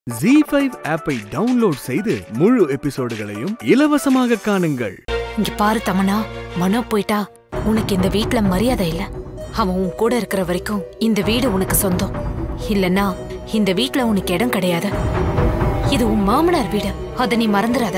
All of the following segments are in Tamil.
ஜி ஃபைவ் ஆப்பை டவுன்லோட் செய்து முழு எபிசோடுகளையும் இலவசமாக காணுங்கள் இங்க பாரு தமனா மனோ போயிட்டா உனக்கு இந்த வீட்ல மரியாதை இல்ல அவன் உன் கூட இருக்கிற வரைக்கும் இந்த வீடு உனக்கு சொந்தம் இல்லனா இந்த வீட்ல உனக்கு இடம் கிடையாது இது உன் மாமனார் வீடு அத நீ மறந்துடாத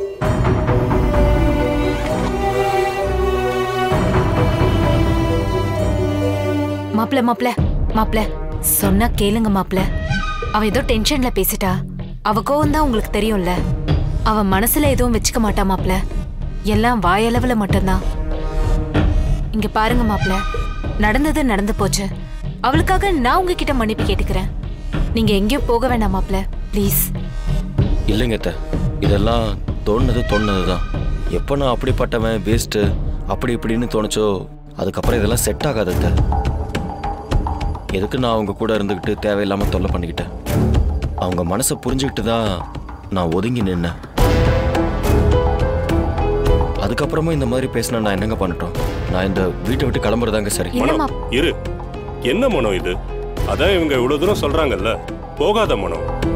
மாப்ள மாப்ள மாப்ள சொன்னா கேளுங்க மாப்ள அவ ஏதோ டென்ஷன்ல பேசிட்டா அவ கோவம் தான் உங்களுக்கு தெரியும்ல அவ மனசுல எதுவும் வச்சுக்க மாட்டா மாப்ள எல்லாம் வாயளவுல மட்டும்தான் இங்க பாருங்க மாப்ள நடந்தது நடந்து போச்சு அவளுக்காக நான் உங்ககிட்ட மன்னிப்பு கேட்டுக்கிறேன் நீங்க எங்கேயும் போக வேண்டாம் மாப்ள ப்ளீஸ் இல்லைங்க அத்தை இதெல்லாம் தோணுனது தோணுனது தான் எப்போ நான் அப்படிப்பட்டவன் வேஸ்ட்டு அப்படி இப்படின்னு தோணுச்சோ அதுக்கப்புறம் இதெல்லாம் செட் ஆகாது அத்தை எதுக்கு நான் அவங்க கூட இருந்துக்கிட்டு தேவையில்லாமல் தொல்லை பண்ணிக்கிட்டேன் அவங்க மனசை புரிஞ்சுக்கிட்டு தான் நான் ஒதுங்கி நின்னேன் அதுக்கப்புறமா இந்த மாதிரி பேசினா நான் என்னங்க பண்ணட்டும் நான் இந்த வீட்டை விட்டு கிளம்புறதாங்க சரி இல்ல மனோ மாப் இரு என்ன மனோ இது அதான் இவங்க இவ்வளவு தூரம் சொல்றாங்கல்ல போகாத மனோ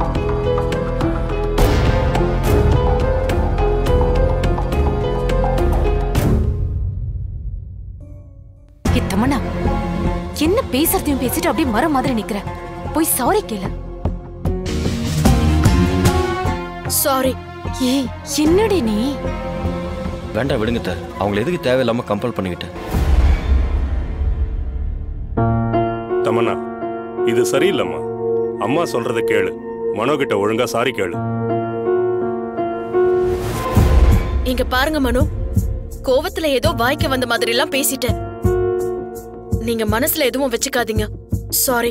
ஏ தமன்னா என்ன பேசுறதையும் பேசிட்டு அப்படியே மரம் மாதிரி நிக்கிற போய் சாரி கேளு சாரி ஏய் என்னடி நீ வேண்டாம் விடுங்க அத்தை அவங்கள எதுக்கு தேவையில்லாமல் கம்பல் பண்ணிக்கிட்டேன் தமன்னா இது சரியில்லைம்மா அம்மா சொல்றத கேளு மனோ கிட்ட ஒழுங்கா சாரி கேளு இங்க பாருங்க மனு கோவத்துல ஏதோ வாய்க்கு வந்த மாதிரி எல்லாம் பேசிட்டேன் நீங்க மனசுல எதுவும் வச்சுக்காதீங்க சாரி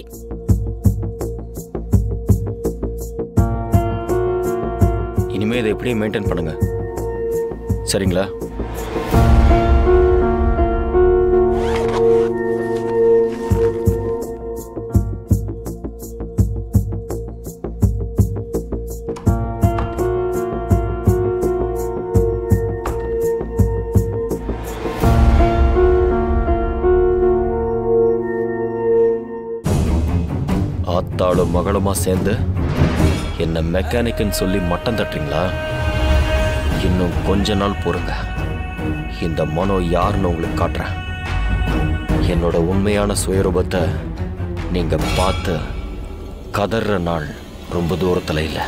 இனிமே இதை எப்படியே மெயின்டைன் பண்ணுங்க சரிங்களா ஆத்தாளும் மகளுமா சேர்ந்து என்ன மெக்கானிக்குன்னு சொல்லி மட்டம் தட்டுறீங்களா இன்னும் கொஞ்ச நாள் பொறுங்க இந்த மனோ யாருன்னு உங்களுக்கு காட்டுறேன் என்னோட உண்மையான சுயரூபத்தை நீங்க பார்த்து கதற நாள் ரொம்ப தூரத்துல இல்லை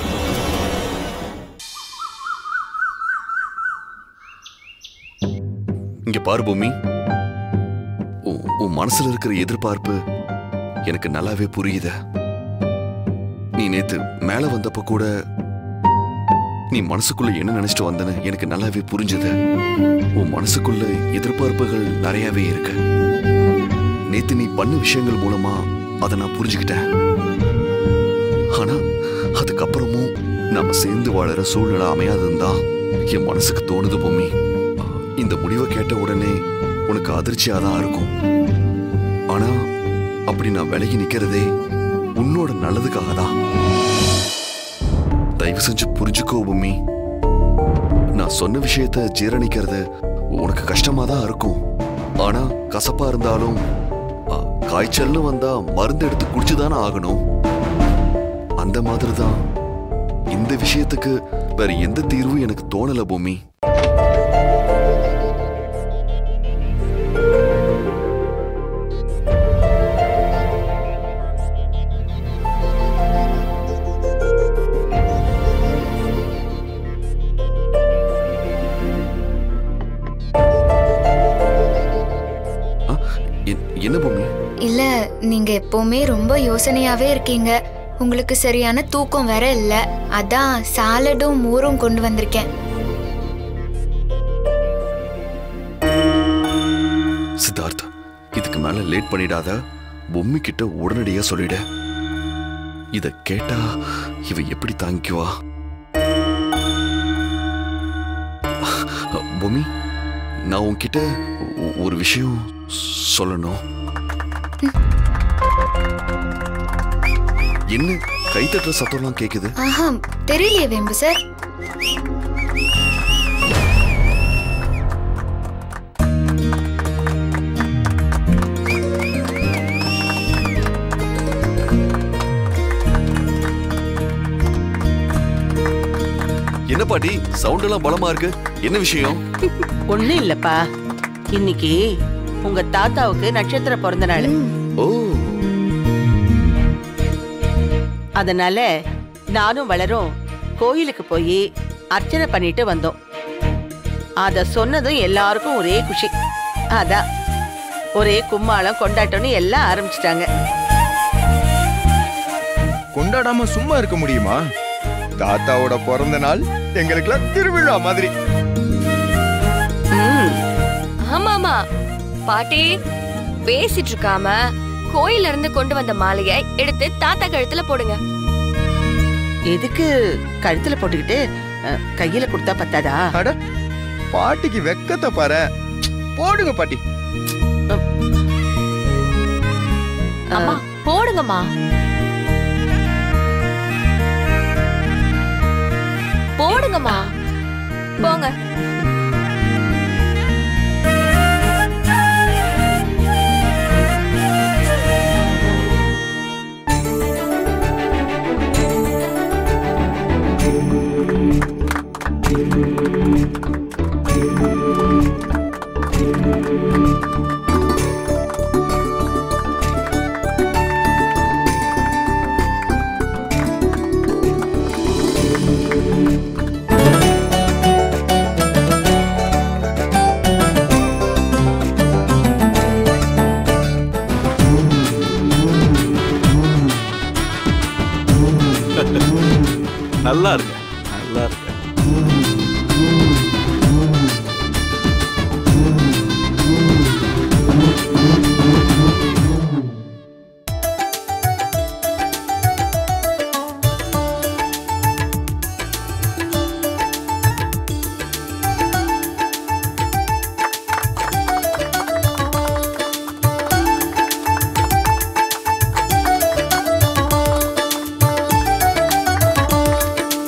இங்க பாரு பூமி உன் உன் மனசுல இருக்கிற எதிர்பார்ப்பு எனக்கு நல்லாவே புரியுது நீ நேத்து மேல வந்தப்ப கூட நீ மனசுக்குள்ள என்ன நினைச்சிட்டு வந்தன்னு எனக்கு நல்லாவே புரிஞ்சுது உன் மனசுக்குள்ள எதிர்பார்ப்புகள் நிறையவே இருக்கு நேத்து நீ பண்ண விஷயங்கள் மூலமா அதை நான் புரிஞ்சுக்கிட்டேன் ஆனா அதுக்கப்புறமும் நாம சேர்ந்து வாழற சூழ்நிலை அமையாதுன்னு தான் என் மனசுக்கு தோணுது பூமி இந்த முடிவை கேட்ட உடனே உனக்கு அதிர்ச்சியா தான் இருக்கும் ஆனா அப்படி நான் விலகி நிக்கிறதே உன்னோட நல்லதுக்காக தான் தயவு செஞ்சு புரிஞ்சுக்கோ பூமி நான் சொன்ன விஷயத்த ஜீரணிக்கிறது உனக்கு கஷ்டமா தான் இருக்கும் ஆனா கசப்பா இருந்தாலும் அ, காய்ச்சல்னு வந்தா மருந்து எடுத்து குடிச்சுதானே ஆகணும் அந்த மாதிரி தான் இந்த விஷயத்துக்கு வேற எந்த தீர்வும் எனக்கு தோணல பூமி ஆ, என்- என்ன பூமி இல்ல நீங்க எப்பவுமே ரொம்ப யோசனையாவே இருக்கீங்க உங்களுக்கு சரியான தூக்கம் வேற இல்ல அதான் சாலடும் மோரும் கொண்டு வந்திருக்கேன் சித்தார்த் இதுக்கு மேல லேட் பண்ணிடாத பொம்மி கிட்ட உடனடியா சொல்லிட இத கேட்டா இவ எப்படி தாங்கிக்குவா பொம்மி நான் உன்கிட்ட ஒ- ஒரு விஷயம் சொல்லணும் என்ன கைத்தட்டுற சத்தம்லாம் கேக்குது ஆஹா தெரியலையே வேம்பு சார் என்ன பாட்டி சவுண்ட் எல்லாம் பலமா இருக்கு என்ன விஷயம் ஒண்ணும் இல்லப்பா இன்னைக்கு உங்க தாத்தாவுக்கு நட்சத்திர பிறந்த நாள் ஓ அதனால நானும் வளரும் கோயிலுக்கு போய் அர்ச்சனை பண்ணிட்டு வந்தோம் அத சொன்னதும் எல்லாருக்கும் ஒரே குஷி அதான் ஒரே கும்மாளம் கொண்டாட்டம்னு எல்லாம் ஆரம்பிச்சிட்டாங்க கொண்டாடாம சும்மா இருக்க முடியுமா தாத்தாவோட பிறந்த நாள் எங்களுக்குலாம் திருவிழா மாதிரி ம், ஆமாமா பாட்டி பேசிட்டு இருக்காம கோயில்ல இருந்து கொண்டு வந்த மாலையை எடுத்து தாத்தா கழுத்துல போடுங்க எதுக்கு கழுத்துல போட்டுக்கிட்டு அஹ், கையில கொடுத்தா பத்தாதா அட பாட்டிக்கு வெக்கத்தை பாரு போடுங்க பாட்டி அம்மா போடுங்கம்மா போடுங்கம்மா போங்க நல்லா இருக்கு நல்லா இருக்கு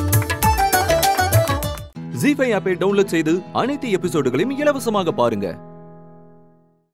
ஜி ஃபைவ் ஆப்பை டவுன்லோட் செய்து அனைத்து எபிசோடுகளையும் இலவசமாக பாருங்க